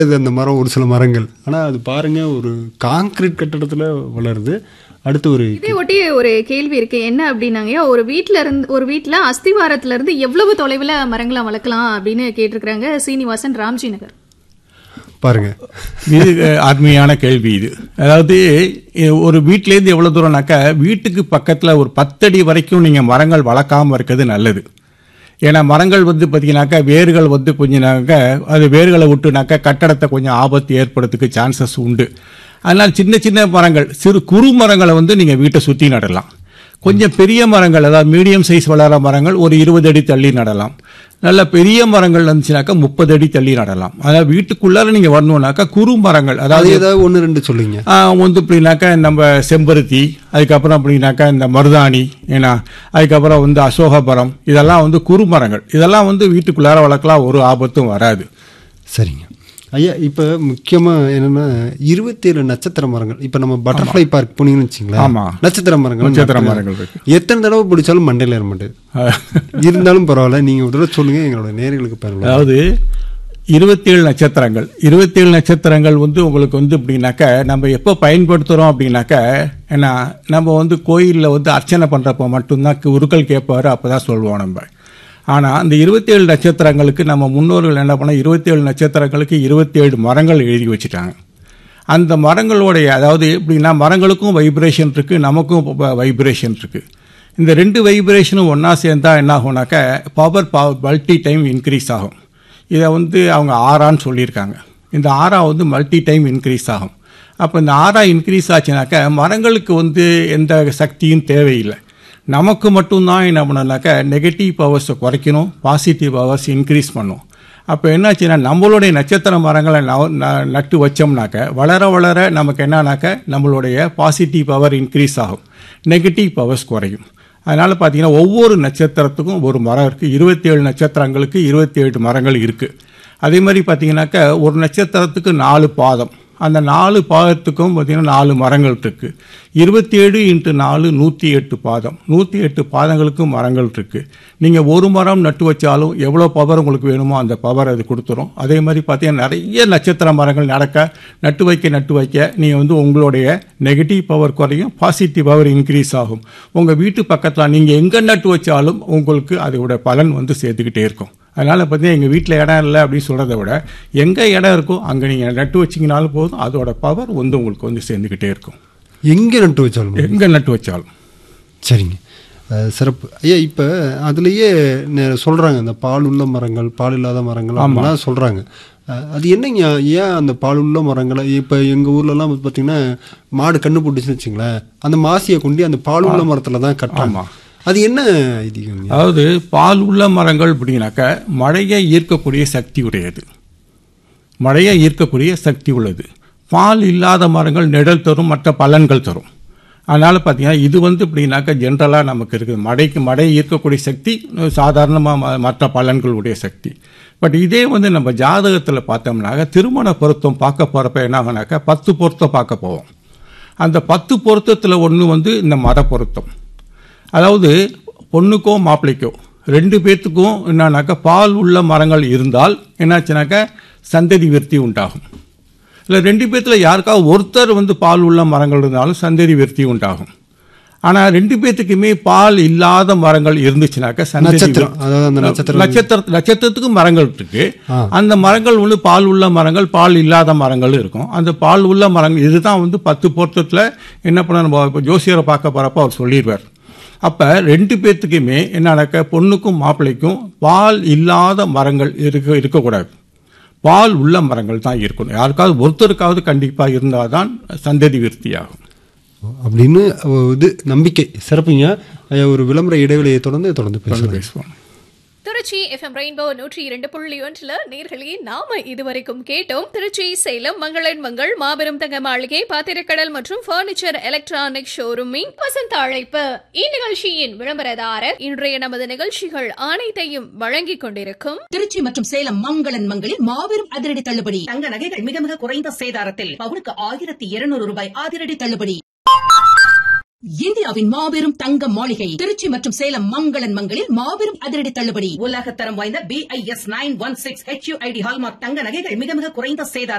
இது அந்த மரம் ஒரு சில மரங்கள் ஆனால் அது பாருங்க ஒரு காங்கிரீட் கட்டடத்தில் வளருது அடுத்து ஒரு இதே ஒட்டி ஒரு கேள்வி இருக்கு என்ன அப்படின்னாங்க ஒரு வீட்ல இருந்து ஒரு வீட்ல அஸ்திவாரத்துல இருந்து எவ்வளவு தொலைவுல மரங்களை வளர்க்கலாம் அப்படின்னு கேட்டிருக்கிறாங்க சீனிவாசன் ராம்ஜி நகர் பாருங்க இது அஹ், அருமையான கேள்வி இது அதாவது இ- ஒரு வீட்டிலேருந்து எவ்வளோ தூரம்னாக்கா வீட்டுக்கு பக்கத்தில் ஒரு பத்தடி வரைக்கும் நீங்கள் மரங்கள் வளர்க்காம இருக்கிறது நல்லது ஏன்னா மரங்கள் வந்து பார்த்தீங்கன்னாக்கா வேர்கள் வந்து கொஞ்சம்னாக்கா அது வேர்களை விட்டுனாக்கா கட்டடத்தை கொஞ்சம் ஆபத்து ஏற்படுறதுக்கு சான்சஸ் உண்டு அதனால் சின்ன சின்ன மரங்கள் சிறு குறு மரங்களை வந்து நீங்கள் வீட்டை சுற்றி நடலாம் கொஞ்சம் பெரிய மரங்கள் அதாவது மீடியம் சைஸ் வளர மரங்கள் ஒரு இருபது அடி தள்ளி நடலாம் நல்ல பெரிய மரங்கள் இருந்துச்சுனாக்கா முப்பது அடி தள்ளி நடலாம் அதாவது வீட்டுக்குள்ளார நீங்கள் வரணும்னாக்கா குறு மரங்கள் அது அதாவது ஏதாவது ஒன்று ரெண்டு சொல்லுங்க ஆ, வந்து அப்படின்னாக்கா நம்ம செம்பருத்தி அதுக்கப்புறம் அப்படின்னாக்கா இந்த மருதாணி ஏன்னா அதுக்கப்புறம் வந்து அசோகபரம் இதெல்லாம் வந்து குறு மரங்கள் இதெல்லாம் வந்து வீட்டுக்குள்ளார வளர்க்கலாம் ஒரு ஆபத்தும் வராது சரிங்க ஐயா இப்போ முக்கியமாக என்னன்னா இருபத்தேழு நட்சத்திர மரங்கள் இப்போ நம்ம பட்டர்ஃப்ளை பார்க் போனீங்கன்னு வச்சுங்களேன் ஆமா. நட்சத்திர மரங்கள் நட்சத்திர மரங்கள் இருக்கு. எத்தனை தடவை பிடிச்சாலும் மண்டையில் ஏற மாட்டேது இருந்தாலும் பரவாயில்ல நீங்கள் ஒரு தடவை சொல்லுங்க எங்களோட நேர்களுக்கு பாருங்க அதாவது இருபத்தேழு நட்சத்திரங்கள் இருபத்தேழு நட்சத்திரங்கள் வந்து உங்களுக்கு வந்து அப்படின்னாக்கா நம்ம எப்போ பயன்படுத்துகிறோம் அப்படின்னாக்கா ஏன்னா நம்ம வந்து கோயிலில் வந்து அர்ச்சனை பண்ணுறப்போ மட்டும்தான் உருக்கள் கேட்பாரு அப்போ தான் சொல்லுவோம் நம்ம ஆனால் அந்த இருபத்தேழு நட்சத்திரங்களுக்கு நம்ம முன்னோர்கள் என்ன பண்ண இருபத்தேழு நட்சத்திரங்களுக்கு இருபத்தேழு மரங்கள் எழுதி வச்சுட்டாங்க அந்த மரங்களுடைய அதாவது எப்படின்னா மரங்களுக்கும் வைப்ரேஷன் இருக்கு நமக்கும் வைப்ரேஷன் இருக்கு இந்த ரெண்டு வைப்ரேஷனும் ஒன்றா சேர்ந்தா என்ன ஆகும்னாக்கா பவர் மல்டி டைம் இன்க்ரீஸ் ஆகும் இதை வந்து அவங்க ஆறான்னு சொல்லியிருக்காங்க இந்த ஆறா வந்து மல்டி டைம் இன்க்ரீஸ் ஆகும் அப்போ இந்த ஆறா இன்க்ரீஸ் ஆச்சுனாக்கா மரங்களுக்கு வந்து எந்த சக்தியும் தேவையில்லை நமக்கு மட்டும்தான் என்ன பண்ணனாக்கா நெகட்டிவ் பவர்ஸை குறைக்கணும் பாசிட்டிவ் பவர்ஸ் இன்க்ரீஸ் பண்ணும் அப்போ என்னாச்சுன்னா நம்மளுடைய நட்சத்திர மரங்களை ந- ந- நட்டு வச்சோம்னாக்க வளர வளர நமக்கு என்னன்னாக்க நம்மளுடைய பாசிட்டிவ் பவர் இன்க்ரீஸ் ஆகும் நெகட்டிவ் பவர்ஸ் குறையும் அதனால் பார்த்தீங்கன்னா ஒவ்வொரு நட்சத்திரத்துக்கும் ஒரு மரம் இருக்குது இருபத்தேழு நட்சத்திரங்களுக்கு இருபத்தேழு மரங்கள் இருக்குது அதே மாதிரி பார்த்தீங்கன்னாக்கா ஒரு நட்சத்திரத்துக்கு நாலு பாதம் அந்த நாலு பாதத்துக்கும் பார்த்தீங்கன்னா நாலு மரங்கள் இருக்கு இருபத்தி ஏழு இன்ட்டு நாலு நூற்றி எட்டு பாதம் நூற்றி எட்டு பாதங்களுக்கும் மரங்கள் இருக்கு நீங்கள் ஒரு மரம் நட்டு வச்சாலும் எவ்வளோ பவர் உங்களுக்கு வேணுமோ அந்த பவர் அது கொடுத்துரும் அதே மாதிரி பார்த்தீங்கன்னா நிறைய நட்சத்திர மரங்கள் நடக்க நட்டு வைக்க நட்டு வைக்க நீங்கள் வந்து உங்களுடைய நெகட்டிவ் பவர் குறையும் பாசிட்டிவ் பவர் இன்க்ரீஸ் ஆகும் உங்கள் வீட்டு பக்கத்தில் நீங்கள் எங்கே நட்டு வச்சாலும் உங்களுக்கு அதோட பலன் வந்து சேர்த்துக்கிட்டே இருக்கும் அதனால் பார்த்தீங்கன்னா எங்கள் வீட்டில் இடம் இல்லை அப்படின்னு சொல்கிறத விட எங்கே இடம் இருக்கோ அங்கே நீங்கள் நட்டு வச்சிங்கனாலும் போதும் அதோட பவர் வந்து உங்களுக்கு வந்து சேர்ந்துக்கிட்டே இருக்கும் எங்கே நட்டு வச்சாலும் எங்கே நட்டு வச்சாலும் சரிங்க அஹ், சிறப்பு ஐயா இப்போ அதுலேயே சொல்கிறாங்க இந்த பால் உள்ள மரங்கள் பால் இல்லாத மரங்கள் அப்படிலாம் சொல்கிறாங்க அது என்னங்க ஏன் அந்த பால் உள்ள மரங்களை இப்போ எங்கள் ஊர்லலாம் வந்து பார்த்தீங்கன்னா மாடு கண்ணு போட்டுச்சுன்னு வச்சுங்களேன் அந்த மாசியை கொண்டு அந்த பால் உள்ள மரத்தில் தான் கட்டுறாங்க ஆமா. அது என்ன இதுங்க அதாவது பால் உள்ள மரங்கள் அப்படின்னாக்க மழையை ஈர்க்கக்கூடிய சக்தி உடையது மழையை ஈர்க்கக்கூடிய சக்தி உள்ளது பால் இல்லாத மரங்கள் நிழல் தரும் மற்ற பலன்கள் தரும் அதனால் பார்த்தீங்கன்னா இது வந்து இப்படின்னாக்கா ஜென்ரலாக நமக்கு இருக்குது மழைக்கு மழை ஈர்க்கக்கூடிய சக்தி சாதாரணமாக மற்ற பலன்களுடைய சக்தி பட் இதே வந்து நம்ம ஜாதகத்தில் பார்த்தோம்னாக்க திருமண பொருத்தம் பார்க்க போகிறப்ப என்ன ஆகுனாக்கா பத்து பொருத்தம் பார்க்க போவோம் அந்த பத்து பொருத்தத்தில் ஒன்று வந்து இந்த மத பொருத்தம் அதாவது பொண்ணுக்கோ மாப்பிள்ளைக்கோ ரெண்டு பேர்த்துக்கும் என்னன்னாக்கா பால் உள்ள மரங்கள் இருந்தால் என்னாச்சுனாக்கா சந்ததி விருத்தி உண்டாகும் இல்லை ரெண்டு பேர்த்தில் யாருக்காவது ஒருத்தர் வந்து பால் உள்ள மரங்கள் இருந்தாலும் சந்ததி விருத்தி உண்டாகும் ஆனால் ரெண்டு பேர்த்துக்குமே பால் இல்லாத மரங்கள் இருந்துச்சுனாக்கா சந்ததி நட்சத்திரம் அதாவது அந்த நட்சத்திரம் நட்சத்திர நட்சத்திரத்துக்கு மரங்கள் இருக்கு அந்த மரங்கள் வந்து பால் உள்ள மரங்கள் பால் இல்லாத மரங்கள் இருக்கும் அந்த பால் உள்ள மரங்கள் இதுதான் வந்து பத்து பொருத்தத்தில் என்ன பண்ண நம்ம இப்போ ஜோசியரை பார்க்க போறப்ப அவர் சொல்லிடுவார் அப்ப ரெண்டு பேர்த்துக்குமே என்னன்னாக்க பொண்ணுக்கும் மாப்பிள்ளைக்கும் பால் இல்லாத மரங்கள் இருக்க இருக்கக்கூடாது பால் உள்ள மரங்கள் தான் இருக்கணும் யாருக்காவது ஒருத்தருக்காவது கண்டிப்பா இருந்தாதான் சந்ததி விருத்தியாகும் அப்படின்னு அஹ், இது நம்பிக்கை சிறப்புங்க ஐயா ஒரு விளம்பர இடைவெளியை தொடர்ந்து தொடர்ந்து பேசுகிறேன் பேசுவோம் திருச்சி எஃப்எம் ரெயின்போ நூற்றி இரண்டு புள்ளி ஒன்றுல நேர்களே நாம இதுவரைக்கும் கேட்டோம் திருச்சி சேலம் மங்களன் மங்கள் மாபெரும் தங்க மாளிகை பாத்திரக்கடல் மற்றும் பர்னிச்சர் எலக்ட்ரானிக் ஷோரூமின் வசந்த அழைப்பு இந்நிகழ்ச்சியின் விளம்பரதாரர் இன்றைய நமது நிகழ்ச்சிகள் அனைத்தையும் வழங்கிக் கொண்டிருக்கும் திருச்சி மற்றும் சேலம் மங்களன் மங்களில் மாபெரும் அதிரடி தள்ளுபடி தங்க நகைகள் மிக மிக குறைந்த சேதாரத்தில் பவுனுக்கு ஆயிரத்தி இருநூறு ரூபாய் அதிரடி தள்ளுபடி இந்தியாவின் மாபெரும் தங்க மாளிகை திருச்சி மற்றும் சேலம் மங்களன் மங்களில் மாபெரும் அதிரடி தள்ளுபடி உலக தரம் வாய்ந்த B I S nine one six H hallmark தங்க நகைகள் மிக மிக குறைந்த சேதாரம்